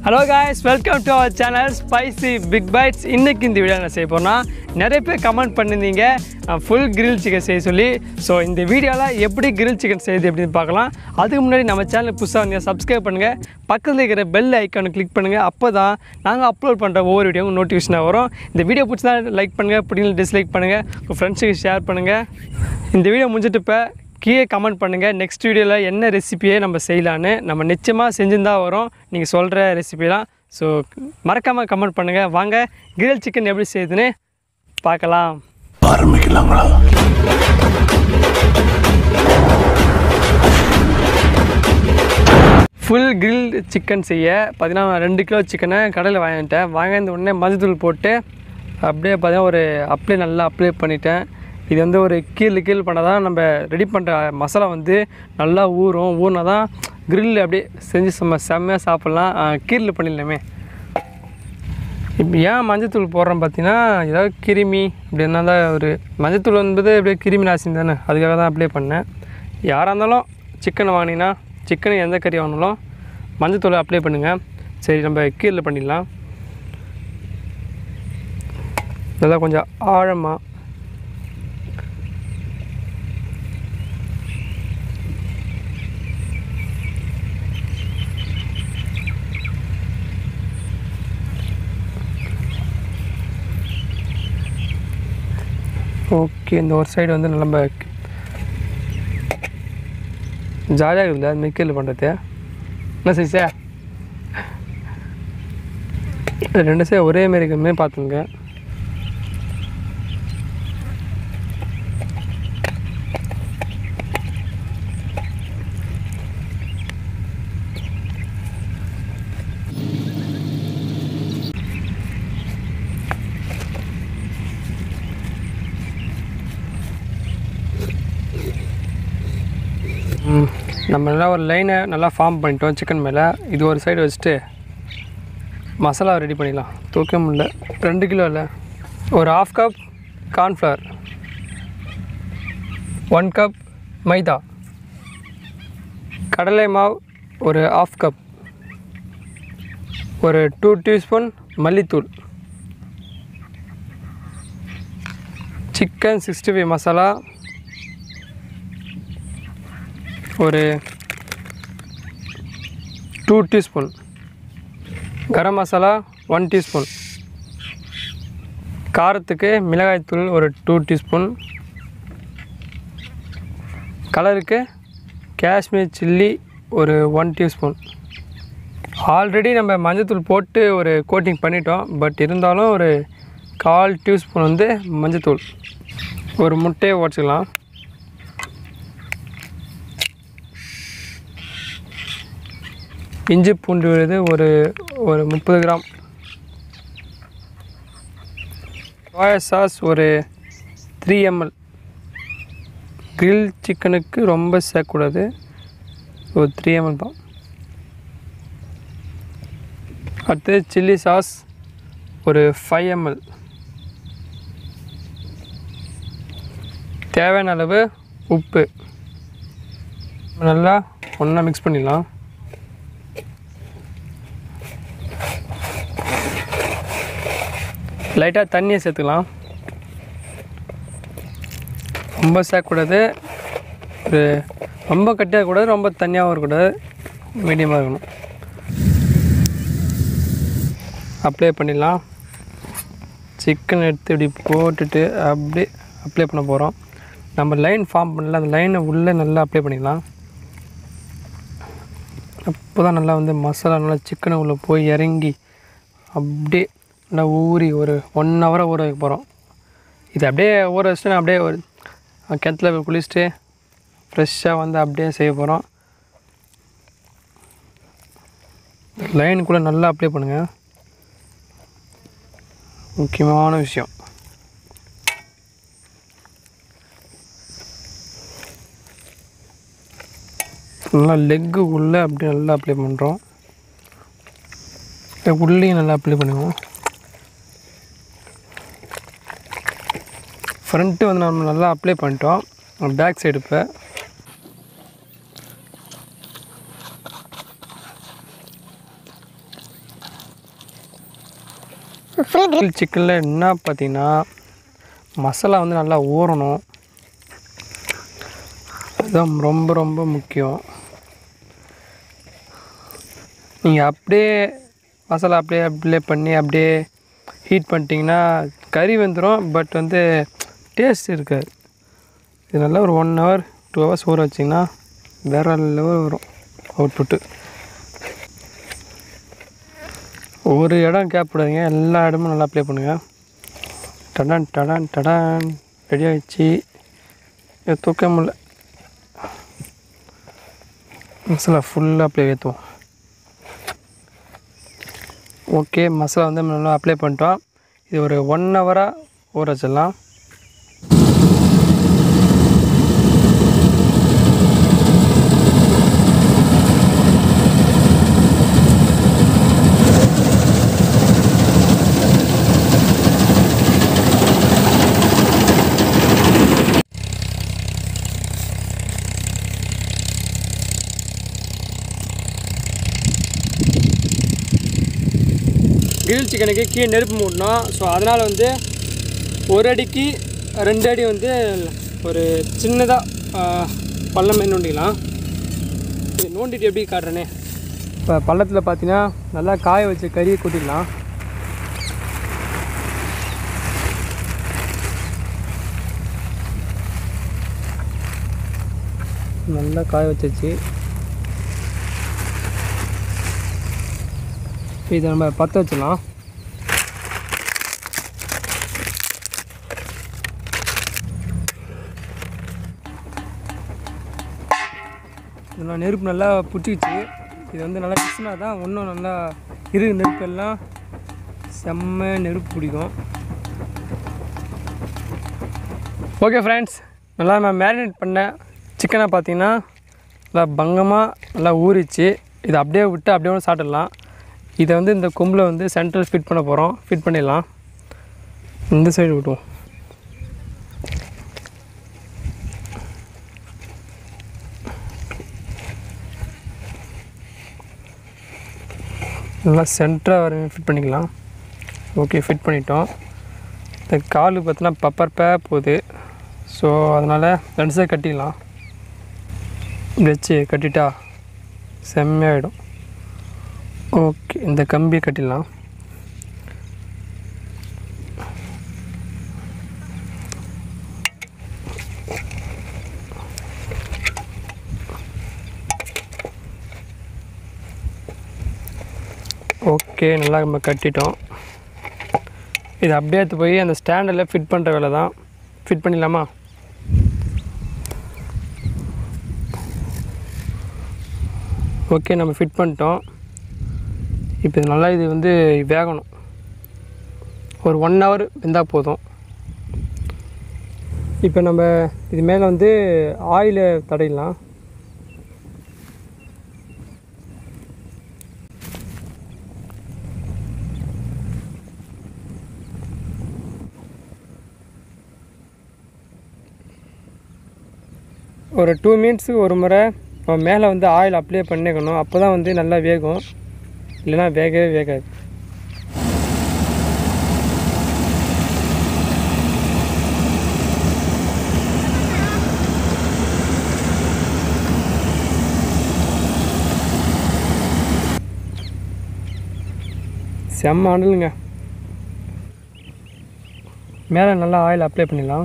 Hello guys welcome to our channel spicy big bites இன்னைக்கு இந்த video என்ன செய்ய போறோம்னா நிறைய பேர் கமெண்ட் பண்ணியிருந்தீங்க ஃபுல் கிரில் சிக்கன் செய்ய சொல்லி ஸோ இந்த வீடியோவில் எப்படி கிரில் சிக்கன் செய்யுது அப்படின்னு பார்க்கலாம் அதுக்கு முன்னாடி நம்ம சேனல் புதுசாக வந்து சப்ஸ்கிரைப் பண்ணுங்கள் பக்கத்தில் இருக்கிற பெல் ஐக்கானை கிளிக் பண்ணுங்கள் அப்போ தான் நாங்கள் அப்லோட் பண்ணுற ஒவ்வொரு வீடியோவும் நோட்டிஃபிகேஷனாக வரும் இந்த வீடியோ பிடிச்சா லைக் பண்ணுங்கள் பிடிக்கல டிஸ்லைக் பண்ணுங்கள் உங்கள் ஃப்ரெண்ட்ஸுக்கு ஷேர் பண்ணுங்கள் இந்த வீடியோ முடிஞ்சிட்டு இப்போ கீழே கமெண்ட் பண்ணுங்கள் நெக்ஸ்ட் வீடியோவில் என்ன ரெசிபியை நம்ம செய்யலான்னு நம்ம நிச்சயமாக செஞ்சுருந்தா வரும் நீங்கள் சொல்கிற ரெசிபிலாம் ஸோ மறக்காமல் கமெண்ட் பண்ணுங்கள் வாங்க கிரில் சிக்கன் எப்படி செய்யுதுன்னு பார்க்கலாம் ஆரம்பிக்கலாங்களா ஃபுல் கிரில் சிக்கன் செய்ய பார்த்தீங்கன்னா ரெண்டு கிலோ சிக்கனை கடையில் வாங்கிட்டேன் வாங்கின உடனே மஞ்சத்தூள் போட்டு அப்படியே பார்த்தீங்கன்னா ஒரு அப்ளை நல்லா அப்ளை பண்ணிட்டேன் இது வந்து ஒரு கீழ் கீழ் பண்ணால் தான் நம்ம ரெடி பண்ணுற மசாலா வந்து நல்லா ஊறும் ஊறினா தான் கிரில் அப்படியே செஞ்சு செம்ம செம்மையாக சாப்பிட்லாம் கீரில் பண்ணிடலாமே இப்போ ஏன் மஞ்சத்தூள் போடுறோம் பார்த்தீங்கன்னா ஏதாவது கிருமி அப்படின்னா தான் ஒரு மஞ்சத்தூள் என்பது அப்படியே கிருமி நாசினி தானே அதுக்காக தான் அப்ளை பண்ணேன் யாராக இருந்தாலும் சிக்கன் வாங்கினீங்கன்னா சிக்கன் எந்த கறி வாங்கினாலும் மஞ்சத்தூளை அப்ளை பண்ணுங்கள் சரி நம்ம கீரில் பண்ணிடலாம் நல்லா கொஞ்சம் ஆழமாக ஓகே இந்த ஒரு சைடு வந்து நம்ம ஜாலியாக இருக்குல்ல அது மிக்கல் பண்ணுறது என்ன சரி சார் ரெண்டு சைடு ஒரே மாரி இருக்கிற பார்த்துங்க ம், நம்ம நல்லா ஒரு லைனை நல்லா ஃபார்ம் பண்ணிட்டோம் சிக்கன் மேலே இது ஒரு சைடு வச்சுட்டு மசாலா ரெடி பண்ணிடலாம் தூக்க முடியல ரெண்டு கிலோ இல்லை ஒரு half cup cornflour one cup maida கடலை மாவு ஒரு ஆஃப் கப் ஒரு டூ டீஸ்பூன் மல்லித்தூள் சிக்கன் சிக்ஸ்டி ஃபைவ் மசாலா ஒரு two teaspoon garam masala one teaspoon காரத்துக்கு மிளகாய்த்தூள் ஒரு டூ டீஸ்பூன் கலருக்கு காஷ்மீர் சில்லி ஒரு ஒன் டீஸ்பூன் ஆல்ரெடி நம்ம மஞ்சத்தூள் போட்டு ஒரு கோட்டிங் பண்ணிட்டோம் பட் இருந்தாலும் ஒரு கால் டீஸ்பூன் வந்து மஞ்சத்தூள் ஒரு முட்டையை உடச்சிக்கலாம் இஞ்சி பூண்டு விழுது ஒரு ஒரு முப்பது கிராம் சோயா சாஸ் ஒரு த்ரீ எம்எல் கிரில் சிக்கனுக்கு ரொம்ப சேர்க்கக்கூடாது ஒரு த்ரீ எம்எல் தான் அடுத்து சில்லி சாஸ் ஒரு ஃபைவ் எம்எல் தேவையான அளவு உப்பு நல்லா ஒன்றா மிக்ஸ் பண்ணிடலாம் லைட்டாக தண்ணியை சேர்த்துக்கலாம் ரொம்ப சேர்க்கக்கூடாது ஒரு ரொம்ப கட்டியாக கூடாது ரொம்ப தண்ணியாகவும் இருக்கக்கூடாது மீடியமாக இருக்கணும் அப்ளை பண்ணிடலாம் சிக்கன் எடுத்து இப்படி போட்டுட்டு அப்படியே அப்ளை பண்ண போகிறோம் நம்ம லைன் ஃபார்ம் பண்ணல அந்த லைனை உள்ளே நல்லா அப்ளை பண்ணிக்கலாம் அப்போ தான் நல்லா வந்து மசாலா நல்லா சிக்கனை உள்ளே போய் இறங்கி அப்படியே நல்லா ஊறி ஒரு ஒன் ஹவரை ஊற வைக்க போகிறோம் இது அப்படியே ஊற வச்சுட்டு நான் அப்படியே ஒரு கிணத்துல போய் குளிச்சுட்டு ஃப்ரெஷ்ஷாக வந்து அப்படியே செய்ய போகிறோம் லைனுக்குள்ளே நல்லா அப்ளை பண்ணுங்கள் முக்கியமான விஷயம் நல்லா லெக்கு உள்ளே அப்படியே நல்லா அப்ளை பண்ணுறோம் உள்ளேயும் நல்லா அப்ளை பண்ணுவோம் ஃப்ரண்ட்டு வந்து நம்ம நல்லா அப்ளை பண்ணிட்டோம் பேக் சைடு இப்போ ஃபுல் கிரில் சிக்கனில் என்ன பார்த்தீங்கன்னா மசாலா வந்து நல்லா ஊறணும் அதுதான் ரொம்ப ரொம்ப முக்கியம் நீங்கள் அப்படியே மசாலா அப்படியே அப்ளை பண்ணி அப்படியே ஹீட் பண்ணிட்டீங்கன்னா கறி வந்துடும் பட் வந்து டேஸ்ட் இருக்காது இது நல்லா ஒரு ஒன் ஹவர் டூ ஹவர்ஸ் ஊற வச்சிங்கன்னா வேறு லெவல் வரும் அவுட்புட்டு ஒரு இடம் கேப் விடாதீங்க எல்லா இடமும் நல்லா அப்ளை பண்ணுங்கள் டடான் டடான் டடான் ரெடி ஆகிடுச்சு இதை தூக்க முடியல மசாலா ஃபுல்லாக அப்ளை ஏற்றுவோம் ஓகே மசாலா வந்து நம்ம நல்லா அப்ளை பண்ணிட்டோம் இது ஒரு ஒன் ஹவராக ஊற வச்சிடலாம் கிரில் சிக்கனுக்கு கீழே நெருப்பு மூடணும் ஸோ அதனால் வந்து ஒரு அடிக்கு ரெண்டு அடி வந்து ஒரு சின்னதாக பள்ளம் நோண்டிக்கலாம் இது நோண்டிட்டு எப்படி காட்டுறேனே இப்போ பள்ளத்தில் பார்த்தீங்கன்னா நல்லா காய வச்ச கறியை கொட்டிக்கலாம் நல்லா காய வச்சாச்சு இதை நம்ம பற்ற வச்சிடலாம் இதெல்லாம் நெருப்பு நல்லா பிடிச்சிக்கிச்சு இது வந்து நல்லா பிசுனா தான் இன்னும் நல்லா இரு நெருப்பு எல்லாம் செம்ம நெருப்பு பிடிக்கும் ஓகே ஃப்ரெண்ட்ஸ் நல்லா நான் மேரினேட் பண்ண சிக்கனை பார்த்தீங்கன்னா நல்லா பங்கமாக நல்லா ஊறிச்சு இதை அப்படியே விட்டு அப்படியே கூட சாப்பிட்டுடலாம் இதை வந்து இந்த கொம்பில் வந்து சென்டர் ஃபிட் பண்ண போகிறோம் ஃபிட் பண்ணிடலாம் இந்த சைடு விட்டுவோம் நல்லா சென்டராக வர ஃபிட் பண்ணிக்கலாம் ஓகே ஃபிட் பண்ணிட்டோம் இந்த கால் பார்த்தீங்கன்னா பப்பர் பே போகுது ஸோ அதனால் ரெண்டு சைடு கட்டிக்கலாம் வச்சு கட்டிட்டா செம்மையாகிடும் ஓகே இந்த கம்பியை கட்டிடலாம் ஓகே நல்லா நம்ம கட்டிட்டோம் இது அப்படியே எடுத்து போய் அந்த ஸ்டாண்டில் ஃபிட் பண்ணுற வேலை தான் ஃபிட் பண்ணிடலாமா ஓகே நம்ம ஃபிட் பண்ணிட்டோம் இப்போ இது நல்லா இது வந்து வேகணும் ஒரு ஒன் ஹவர் வெந்தால் போதும் இப்போ நம்ம இது மேலே வந்து ஆயிலை தடையலாம் ஒரு டூ மினிட்ஸுக்கு ஒரு முறை நம்ம மேலே வந்து ஆயில் அப்ளை பண்ணிக்கணும் அப்போ தான் வந்து நல்லா வேகும் இல்லைன்னா வேகவே வேகாது செம்ம ஆண்டலுங்க மேலே நல்லா ஆயில் அப்ளை பண்ணிடலாம்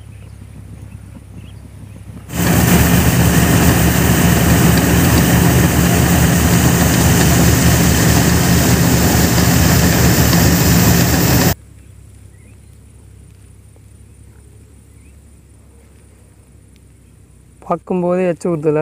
பார்க்கும்போதே எச்சு ஊற்றுல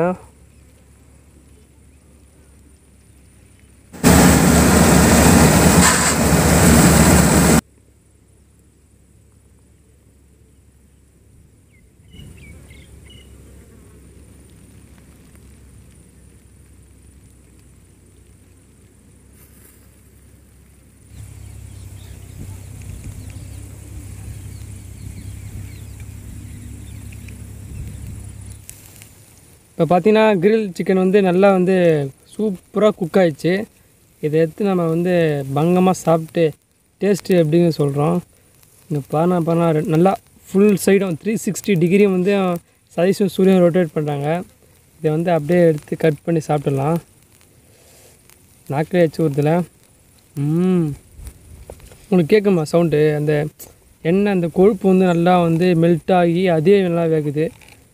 இப்போ பார்த்தீங்கன்னா கிரில் சிக்கன் வந்து நல்லா வந்து சூப்பராக குக் ஆயிடுச்சு இதை எடுத்து நம்ம வந்து பங்கமாக சாப்பிட்டு டேஸ்ட்டு எப்படின்னு சொல்கிறோம் இங்கே பாருனா பாருனா ரெ- நல்லா ஃபுல் சைடும் த்ரீ சிக்ஸ்டி டிகிரி வந்து சதீஷும் சூரியன் ரொட்டேட் பண்ணுறாங்க இதை வந்து அப்படியே எடுத்து கட் பண்ணி சாப்பிட்டுடலாம் நாக்கிலே வச்சு வருதுல ம் உங்களுக்கு கேட்குமா சவுண்டு அந்த எண்ணெய் அந்த கொழுப்பு வந்து நல்லா வந்து மெல்ட் ஆகி அதே நல்லா வேகுது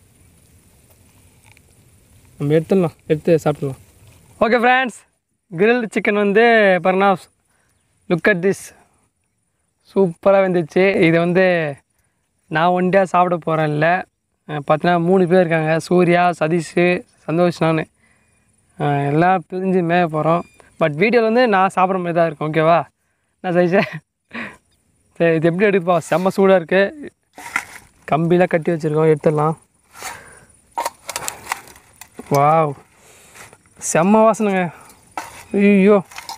நம்ம எடுத்துடலாம் எடுத்து சாப்பிடலாம் ஓகே ஃப்ரெண்ட்ஸ் கிரில் சிக்கன் வந்து பாருங்கன்னா லுக் அட் திஸ் சூப்பராக வந்துச்சு இது வந்து நான் ஒண்டியாக சாப்பிட போகிறேன் இல்லை பார்த்தீங்கன்னா மூணு பேர் இருக்காங்க சூர்யா சதீஷ் சந்தோஷ் நான் எல்லாம் பிரிஞ்சு மேய போகிறோம் பட் வீடியோவில் வந்து நான் சாப்பிட்ற மாதிரி தான் இருக்கும் ஓகேவா நான் சதீஷே சரி இது எப்படி எடுப்பா செம்ம சூடாக இருக்குது கம்பிலாம் கட்டி வச்சுருக்கோம் எடுத்துடலாம் வாவ் செம்ம வாசனைங்க ஐயோ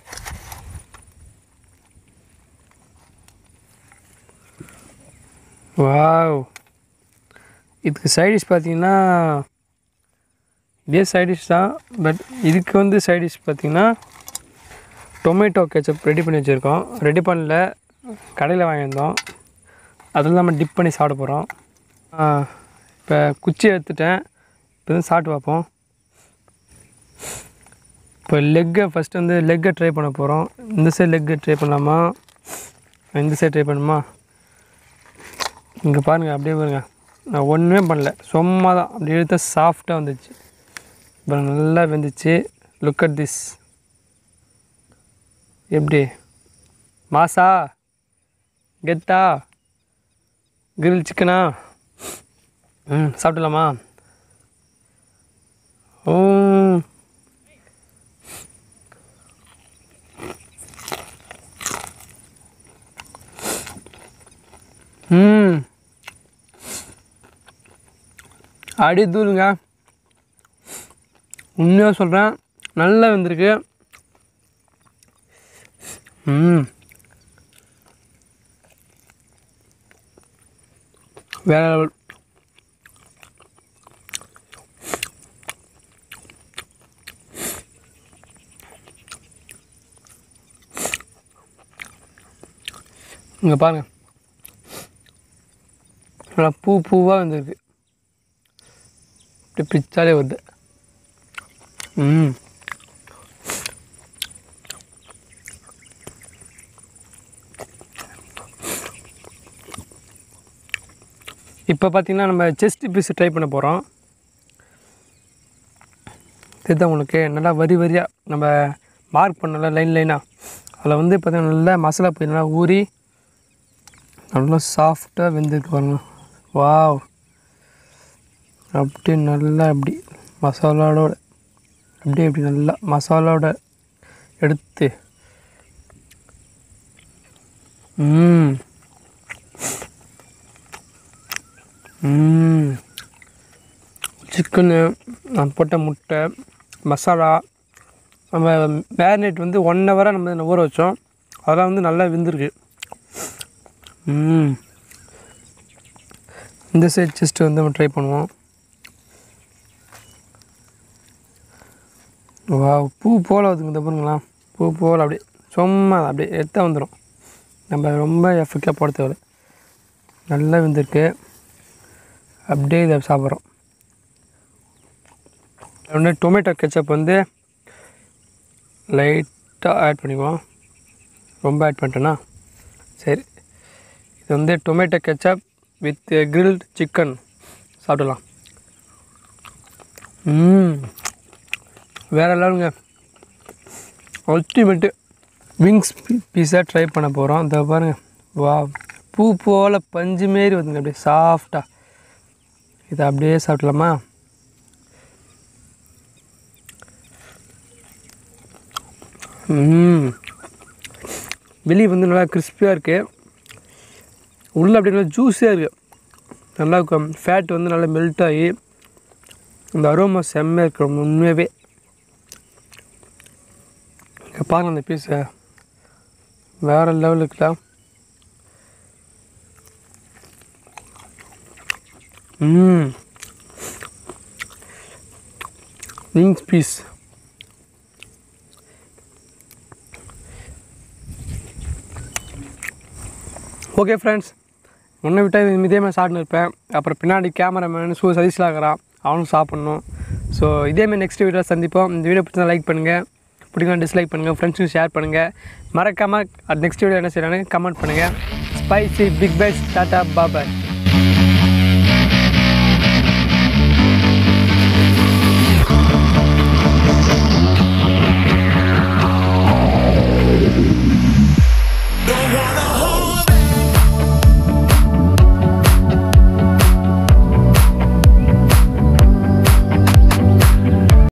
வாவ் இதுக்கு சைடிஷ் பார்த்தீங்கன்னா இதே சைடிஷ் தான் பட் இதுக்கு வந்து சைடிஷ் பார்த்தீங்கன்னா டொமேட்டோ கெச்சப் ரெடி பண்ணி வச்சுருக்கோம் ரெடி பண்ணல கடையில் வாங்கியிருந்தோம் அதில் நம்ம டிப் பண்ணி சாப்பிட போகிறோம் இப்போ குச்சி எடுத்துட்டேன் இப்போ வந்து சாப்பிட்டு பார்ப்போம் இப்போ லெக்கை ஃபஸ்ட்டு வந்து லெக்கை ட்ரை பண்ண போகிறோம் இந்த சைடு லெக்கை ட்ரை பண்ணலாமா இந்த சைடு ட்ரை பண்ணுமா இங்கே பாருங்கள் அப்படியே பாருங்க நான் ஒன்றுமே பண்ணல சும்மா தான் அப்படியே எடுத்தா சாஃப்டாக வந்துச்சு இப்போ நல்லா வெந்துச்சு லுக் அட் திஸ் எப்படி மாசா கெத்தா கிரில் சிக்கனா ம் சாப்பிடலாமா ஓ ம் அடி தூளுங்க உண்மையாக சொல்கிறேன் நல்லா வந்திருக்கு ம் வேற level. இங்கே பாருங்கள் நல்லா பூ பூவாக வந்திருக்கு இப்படி பிச்சாலே வருது ம் இப்போ பார்த்தீங்கன்னா நம்ம செஸ்ட் பீஸ் ட்ரை பண்ண போகிறோம் இதுதான் உங்களுக்கு நல்லா வரி வரியாக நம்ம மார்க் பண்ணல லைன் லைனாக அதில் வந்து பார்த்தீங்கன்னா நல்லா மசாலா போய் நல்லா ஊறி நல்லா சாஃப்டாக வெந்திருக்கு பாருங்க வாவ் அப்படியே நல்லா அப்படி மசாலாவோட அப்படியே இப்படி நல்லா மசாலாவோட எடுத்து ம் ம் சிக்கனு நான் போட்ட முட்டை மசாலா நம்ம மேரினேட் வந்து ஒன் ஹவராக நம்ம ஊற வச்சோம் அதெல்லாம் வந்து நல்லா வெந்திருக்கு ம் இந்த சைட் செஸ்ட்டு வந்து நம்ம ட்ரை பண்ணுவோம் வா பூ போல் வருதுங்க இந்த பாருங்களா பூ போல் அப்படியே சும்மா அப்படியே எடுத்தா வந்துடும் நம்ம ரொம்ப எஃபெக்டாக போட தேவை நல்லா வெந்திருக்கு அப்படியே இதை சாப்பிட்றோம் ஒன்று டொமேட்டோ கெச்சப் வந்து லைட்டாக ஆட் பண்ணிக்குவோம் ரொம்ப ஆட் பண்ணிட்டேன்னா சரி இது வந்து tomato ketchup with grilled chicken சாப்பிடலாம் ம் வேறு லெவலுங்க அல்டிமேட்டு விங்ஸ் பீஸா ட்ரை பண்ண போகிறோம் இந்த பாருங்கள் வா பூ போல் பஞ்சு மாரி வருதுங்க அப்படியே சாஃப்டாக இதை அப்படியே சாப்பிடலாமா ம் வெளியே வந்து நல்லா கிறிஸ்பியாக இருக்குது உள்ளே அப்படியே நல்லா ஜூஸியாக இருக்குது நல்லா ஃபேட் வந்து நல்லா மெல்ட் ஆகி இந்த அரோமா செம்மையாக இருக்கு ரொம்ப உண்மையாகவே இங்கே பாருங்க அந்த பீஸை வேறு லெவலுக்குல ம் விங்ஸ் பீஸ் ஓகே ஃப்ரெண்ட்ஸ் முன்ன விட்டால் இதே மாதிரி சாப்பிட்டு இருப்பேன் அப்புறம் பின்னாடி கேமராமேன் சூ சதீஷ்ல இருக்கிறான் அவனும் சாப்பிட்ணும் ஸோ இதேமாதிரி நெக்ஸ்ட் வீடியோ சந்திப்போம் இந்த வீடியோ பிடிச்சா லைக் பண்ணுங்கள் பிடிக்கலாம் டிஸ்லைக் பண்ணுங்கள் ஃப்ரெண்ட்ஸுக்கு ஷேர் பண்ணுங்கள் மறக்காமல் நெக்ஸ்ட் வீடியோ என்ன செய்யலான்னு கமெண்ட் பண்ணுங்கள் ஸ்பைசி பிக் பைஸ் டாட்டா பாபாய்